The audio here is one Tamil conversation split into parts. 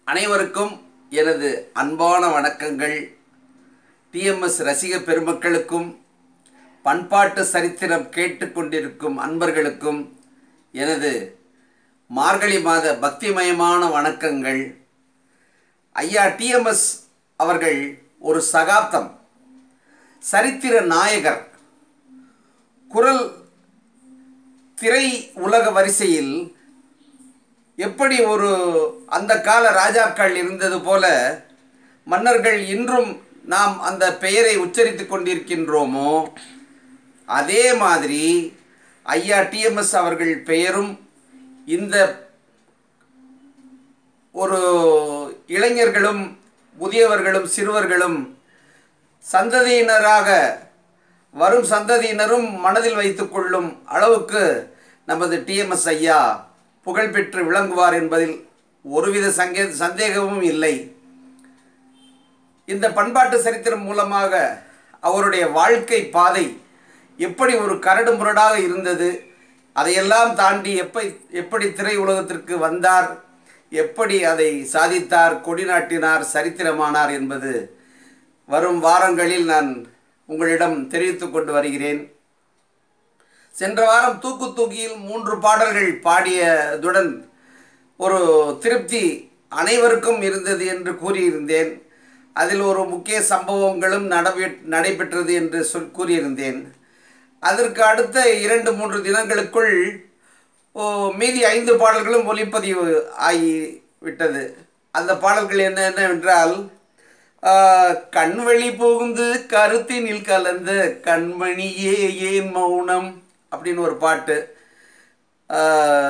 அனைவருக்கும் எனது அன்பான வணக்கங்கள் டிஎம்எஸ் ரசிக பெருமக்களுக்கும் பண்பாட்டு சரித்திரம் கேட்டுக்கொண்டிருக்கும் அன்பர்களுக்கும் எனது மார்கழி மாத பக்திமயமான வணக்கங்கள் ஐயா டிஎம்எஸ் அவர்கள் ஒரு சகாப்தம் சரித்திர நாயகர் குரல் திரை உலக வரிசையில் எப்படி ஒரு அந்த கால ராஜாக்கள் இருந்தது போல மன்னர்கள் இன்றும் நாம் அந்த பெயரை உச்சரித்து கொண்டிருக்கின்றோமோ அதே மாதிரி ஐயா டிஎம்எஸ் அவர்கள் பெயரும் இந்த ஒரு இளைஞர்களும் முதியவர்களும் சிறுவர்களும் சந்ததியினராக வரும் சந்ததியினரும் மனதில் வைத்துக்கொள்ளும் அளவுக்கு நமது டிஎம்எஸ் ஐயா புகழ்பெற்று விளங்குவார் என்பதில் ஒருவித சங்கே சந்தேகமும் இல்லை இந்த பண்பாட்டு சரித்திரம் மூலமாக அவருடைய வாழ்க்கை பாதை எப்படி ஒரு கரடு முரடாக இருந்தது அதையெல்லாம் தாண்டி எப்படி எப்படி திரை உலகத்திற்கு வந்தார் எப்படி அதை சாதித்தார் கொடிநாட்டினார் சரித்திரமானார் என்பது வரும் வாரங்களில் நான் உங்களிடம் தெரிவித்து கொண்டு வருகிறேன் சென்ற வாரம் தூக்கு தூக்கியில் மூன்று பாடல்கள் பாடியதுடன் ஒரு திருப்தி அனைவருக்கும் இருந்தது என்று கூறியிருந்தேன் அதில் ஒரு முக்கிய சம்பவங்களும் நடவே நடைபெற்றது என்று சொல் கூறியிருந்தேன் அதற்கு அடுத்த இரண்டு மூன்று தினங்களுக்குள் ஓ, மீதி ஐந்து பாடல்களும் ஒளிப்பதிவு ஆகி விட்டது அந்த பாடல்கள் என்ன என்னவென்றால் ஆ, கண்வழி புகுந்து கருத்தினில் கலந்த கண்மணியே ஏன் மௌனம் அப்படின்னு ஒரு பாட்டு ஆ,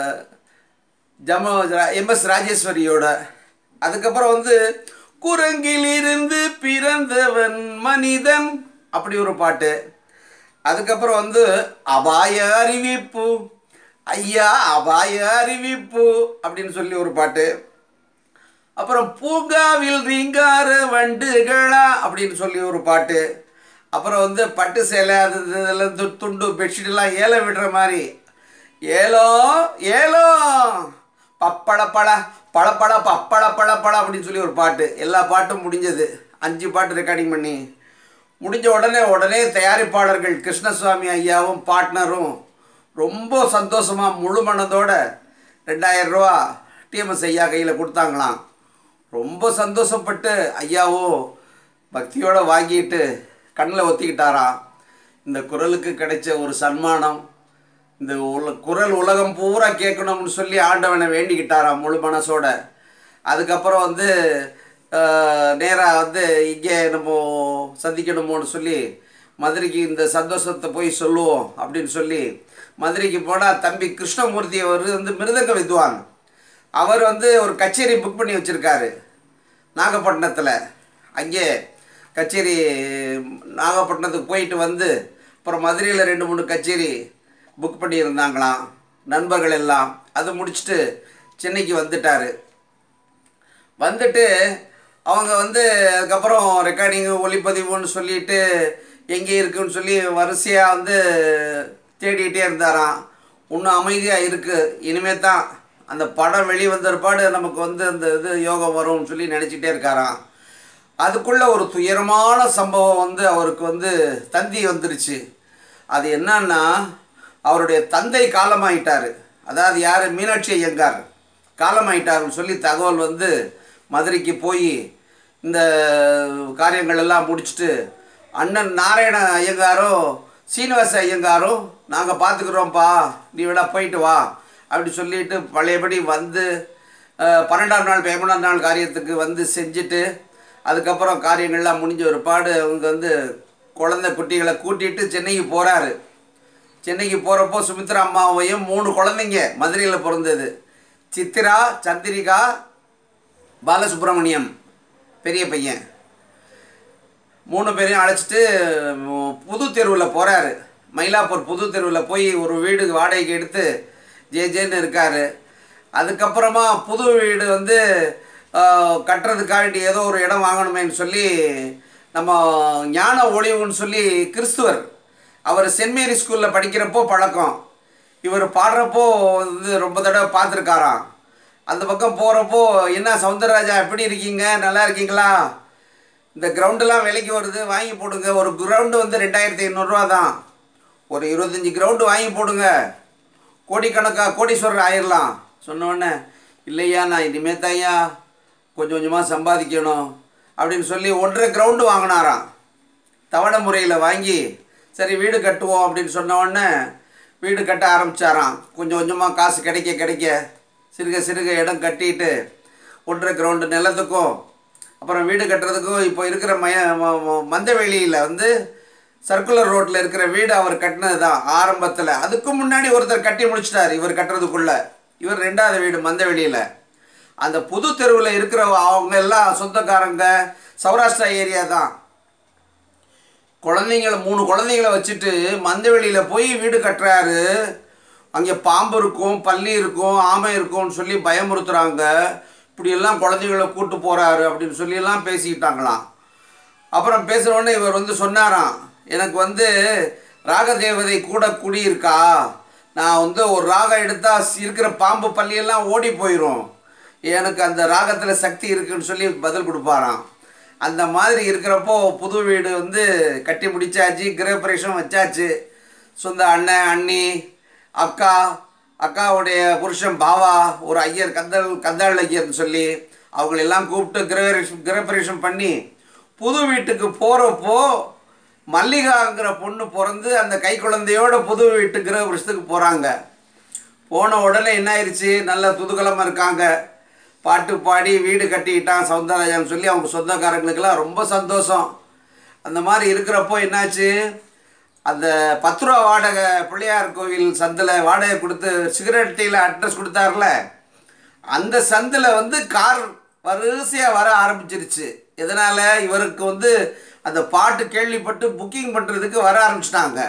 ஜம எம்எஸ் ராஜேஸ்வரியோட அதுக்கப்புறம் வந்து குரங்கிலிருந்து பிறந்தவன் மனிதன் அப்படி ஒரு பாட்டு அதுக்கப்புறம் வந்து அபாய அறிவிப்பு ஐயா அபாய அறிவிப்பு அப்படின்னு சொல்லி ஒரு பாட்டு அப்புறம் பூங்காவில் ரீங்கார வண்டுகளா அப்படின்னு சொல்லி ஒரு பாட்டு அப்புறம் வந்து பட்டு சேலை அது இது இதெல்லாம் து- துண்டு பெட்ஷீட்லாம் ஏல விடுற மாதிரி ஏலோ ஏலோ பப்பள பழ பழப்பழ பப்பள பழ பழ அப்படின்னு சொல்லி ஒரு பாட்டு எல்லா பாட்டும் முடிஞ்சது அஞ்சு பாட்டு ரெக்கார்டிங் பண்ணி முடிஞ்ச உடனே உடனே தயாரிப்பாளர்கள் கிருஷ்ணசுவாமி ஐயாவும் பார்ட்னரும் ரொம்ப சந்தோஷமாக முழு மனதோட ரெண்டாயிரம் ரூபா டிஎம்எஸ் ஐயா கையில் கொடுத்தாங்களாம் ரொம்ப சந்தோஷப்பட்டு ஐயாவோ பக்தியோடு வாங்கிட்டு கண்ணில் ஒத்திக்கிட்டாராம் இந்த குரலுக்கு கிடைச்ச ஒரு சன்மானம் இந்த உல குரல் உலகம் பூரா கேட்கணும்னு சொல்லி ஆண்டவனை வேண்டிக்கிட்டாராம் முழு மனசோட அதுக்கப்புறம் வந்து நேராக வந்து இங்கே நம்ம சந்திக்கணுமோன்னு சொல்லி மதுரைக்கு இந்த சந்தோஷத்தை போய் சொல்லுவோம் அப்படின்னு சொல்லி மதுரைக்கு போனால் தம்பி கிருஷ்ணமூர்த்தி அவர் வந்து மிருதங்க வித்வான் அவர் வந்து ஒரு கச்சேரி புக் பண்ணி வச்சுருக்காரு நாகப்பட்டினத்தில் அங்கே கச்சேரி நாகப்பட்டினத்துக்கு போயிட்டு வந்து அப்புறம் மதுரையில் ரெண்டு மூணு கச்சேரி புக் பண்ணியிருந்தாங்களாம் நண்பர்கள் எல்லாம் அது முடிச்சுட்டு சென்னைக்கு வந்துட்டார் வந்துட்டு அவங்க வந்து அதுக்கப்புறம் ரெக்கார்டிங்கு ஒளிப்பதிவுன்னு சொல்லிட்டு எங்கே இருக்குன்னு சொல்லி வரிசையாக வந்து தேடிக்கிட்டே இருந்தாராம் இன்னும் அமைதியாக இருக்குது இனிமே தான் அந்த படம் வெளிவந்த பிற்பாடு நமக்கு வந்து அந்த இது யோகம் வரும்னு சொல்லி நினச்சிட்டே இருக்காராம் அதுக்குள்ளே ஒரு துயரமான சம்பவம் வந்து அவருக்கு வந்து தந்தி வந்துருச்சு அது என்னன்னா அவருடைய தந்தை காலமாயிட்டார் அதாவது யார் மீனாட்சி ஐயங்கார் காலமாயிட்டாருன்னு சொல்லி தகவல் வந்து மதுரைக்கு போய் இந்த காரியங்கள் எல்லாம் முடிச்சுட்டு அண்ணன் நாராயண ஐயங்காரோ சீனிவாச ஐயங்காரோ நாங்கள் பார்த்துக்குறோம்ப்பா நீ வேணா போயிட்டு வா அப்படி சொல்லிட்டு பழையபடி வந்து அஹ், பன்னெண்டாம் நாள் பதிமூணாம் நாள் காரியத்துக்கு வந்து செஞ்சுட்டு அதுக்கப்புறம் காரியங்கள்லாம் முடிஞ்ச ஒரு பாடு அவங்க வந்து குழந்தை குட்டிகளை கூட்டிகிட்டு சென்னைக்கு போகிறாரு சென்னைக்கு போகிறப்போ சுமித்ரா அம்மாவையும் மூணு குழந்தைங்க மதுரையில் பிறந்தது சித்திரா சந்திரிகா பாலசுப்ரமணியம் பெரிய பையன் மூணு பேரையும் அழைச்சிட்டு உம், புது தெருவில் போகிறாரு மயிலாப்பூர் புது தெருவில் போய் ஒரு வீடு வாடகைக்கு எடுத்து ஜே ஜேன்னு இருக்கார் அதுக்கப்புறமா புது வீடு வந்து ஆஹ், கட்டுறதுக்காண்டி ஏதோ ஒரு இடம் வாங்கணுமேன்னு சொல்லி நம்ம ஞான ஒளிவுன்னு சொல்லி கிறிஸ்துவர் அவர் சென்ட் மேரி ஸ்கூலில் படிக்கிறப்போ பழக்கம் இவர் பாடுறப்போ வந்து ரொம்ப தடவை பார்த்துருக்காராம் அந்த பக்கம் போகிறப்போ என்ன சவுந்தரராஜா எப்படி இருக்கீங்க நல்லா இருக்கீங்களா இந்த கிரவுண்டெல்லாம் விலைக்கு வருது வாங்கி போடுங்க ஒரு கிரவுண்டு வந்து ரெண்டாயிரத்தி ஐநூறுரூவா தான் ஒரு இருபத்தஞ்சி கிரவுண்டு வாங்கி போடுங்க கோடிக்கணக்காக கோடீஸ்வரர் ஆயிடலாம் சொன்னோடனே இல்லையா நான் இனிமே தான்யா கொஞ்சம் கொஞ்சமாக சம்பாதிக்கணும் அப்படின்னு சொல்லி ஒன்றரை கிரவுண்டு வாங்கினாராம் தவணை முறையில் வாங்கி சரி வீடு கட்டுவோம் அப்படின்னு சொன்ன உடனே வீடு கட்ட ஆரம்பிச்சாராம் கொஞ்சம் கொஞ்சமாக காசு கிடைக்க கிடைக்க சிறுக சிறுக இடம் கட்டிட்டு ஒன்றரை கிரவுண்டு நிலத்துக்கும் அப்புறம் வீடு கட்டுறதுக்கும் இப்போ இருக்கிற மய ம- ம- மந்தவெளியில் வந்து சர்க்குலர் ரோட்டில் இருக்கிற வீடு அவர் கட்டினது தான் ஆரம்பத்தில் அதுக்கு முன்னாடி ஒருத்தர் கட்டி முடிச்சிட்டார் இவர் கட்டுறதுக்குள்ள இவர் ரெண்டாவது வீடு மந்தவெளியில் அந்த புது தெருவில் இருக்கிற அவங்க எல்லாம் சொந்தக்காரங்க சௌராஷ்டிரா ஏரியா தான் குழந்தைங்கள மூணு குழந்தைங்கள வச்சுட்டு மந்தவெளியில் போய் வீடு கட்டுறாரு அங்கே பாம்பு இருக்கும் பல்லி இருக்கும் ஆமை இருக்கும்னு சொல்லி பயமுறுத்துறாங்க இப்படியெல்லாம் குழந்தைங்கள கூட்டு போகிறாரு அப்படின்னு சொல்லியெல்லாம் பேசிக்கிட்டாங்களாம் அப்புறம் பேசுன உடனே இவர் வந்து சொன்னாராம் எனக்கு வந்து ராகதேவதை கூட குடியிருக்கா நான் வந்து ஒரு ராகம் எடுத்தால் இருக்கிற பாம்பு பள்ளியெல்லாம் ஓடி போயிடும் எனக்கு அந்த ராகத்தில் சக்தி இருக்குன்னு சொல்லி பதில் கொடுப்பாராம் அந்த மாதிரி இருக்கிறப்போ புது வீடு வந்து கட்டி முடிச்சாச்சு கிரகப்பிரவேசம் வச்சாச்சு சொந்த அண்ணன் அண்ணி அக்கா அக்காவுடைய புருஷன் பாவா ஒரு ஐயர் கந்தல் கந்தாள் ஐயர்னு சொல்லி அவங்களெல்லாம் கூப்பிட்டு கிரகப்பிரவேசம் கிரகப்பிரவேசம் பண்ணி புது வீட்டுக்கு போகிறப்போ மல்லிகாங்கிற பொண்ணு பிறந்து அந்த கை குழந்தையோட புது வீட்டு கிரகப்பிரவேசத்துக்கு போகிறாங்க போன உடனே என்ன ஆயிடுச்சு நல்ல துதுகலமாக இருக்காங்க பாட்டு பாடி வீடு கட்டிக்கிட்டான் சவுந்தரராஜன் சொல்லி அவங்க சொந்தக்காரங்களுக்கெல்லாம் ரொம்ப சந்தோஷம் அந்த மாதிரி இருக்கிறப்போ என்னாச்சு அந்த பத்து ரூபா வாடகை பிள்ளையார் கோவில் சந்தில் வாடகை கொடுத்து சிகரெட் டீயில் அட்ரஸ் கொடுத்தாருல அந்த சந்தில் வந்து கார் வரிசையாக வர ஆரம்பிச்சிருச்சு இதனால் இவருக்கு வந்து அந்த பாட்டு கேள்விப்பட்டு புக்கிங் பண்ணுறதுக்கு வர ஆரம்பிச்சிட்டாங்க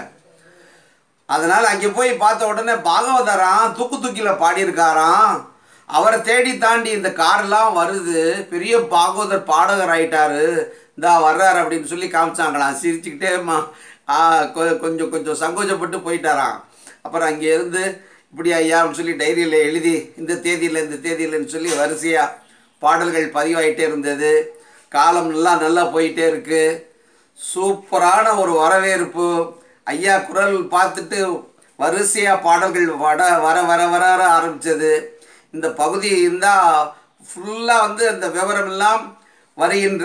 அதனால் அங்கே போய் பார்த்த உடனே பாகவதராம் தூக்கு தூக்கியில் பாடியிருக்காராம் அவரை தேடி தாண்டி இந்த காரெல்லாம் வருது பெரிய பாகவதர் பாடகர் ஆயிட்டாரு இந்தா வர்றாரு அப்படின்னு சொல்லி காமிச்சாங்களாம் சிரிச்சுக்கிட்டே மா ஆ, கொ- கொஞ்சம் கொஞ்சம் சங்கோஜப்பட்டு போயிட்டாராம் அப்புறம் அங்கே இருந்து இப்படி ஐயா அப்படின்னு சொல்லி டைரியில் எழுதி இந்த தேதியில் இந்த தேதியிலன்னு சொல்லி வரிசையாக பாடல்கள் பதிவாயிட்டே இருந்தது காலம் நல்லா நல்லா போயிட்டே இருக்குது சூப்பரான ஒரு வரவேற்பு ஐயா குரல் பார்த்துட்டு வரிசையாக பாடல்கள் வட வர வர வர வர ஆரம்பித்தது இந்த பகுதி இருந்தால் ஃபுல்லாக வந்து அந்த விவரமெல்லாம் வருகின்ற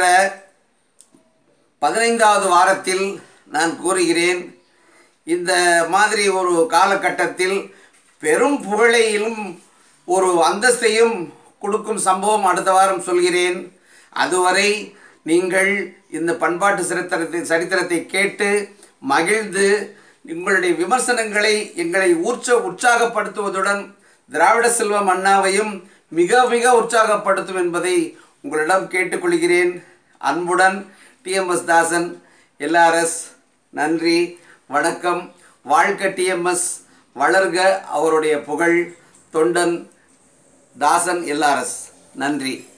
பதினைந்தாவது வாரத்தில் நான் கூறுகிறேன் இந்த மாதிரி ஒரு காலகட்டத்தில் பெரும் புகழையிலும் ஒரு அந்தஸ்தையும் கொடுக்கும் சம்பவம் அடுத்த வாரம் சொல்கிறேன் அதுவரை நீங்கள் இந்த பண்பாட்டு சரித்திரத்தை சரித்திரத்தை கேட்டு மகிழ்ந்து உங்களுடைய விமர்சனங்களை எங்களை ஊற்ற உற்சாகப்படுத்துவதுடன் திராவிட செல்வம் அண்ணாவையும் மிக மிக உற்சாகப்படுத்தும் என்பதை உங்களிடம் கேட்டுக்கொள்கிறேன் அன்புடன் டிஎம்எஸ் தாசன் எல்ஆர்எஸ் நன்றி வணக்கம் வாழ்க டிஎம்எஸ் வளர்க அவருடைய புகழ் தொண்டன் தாசன் எல்ஆர்எஸ் நன்றி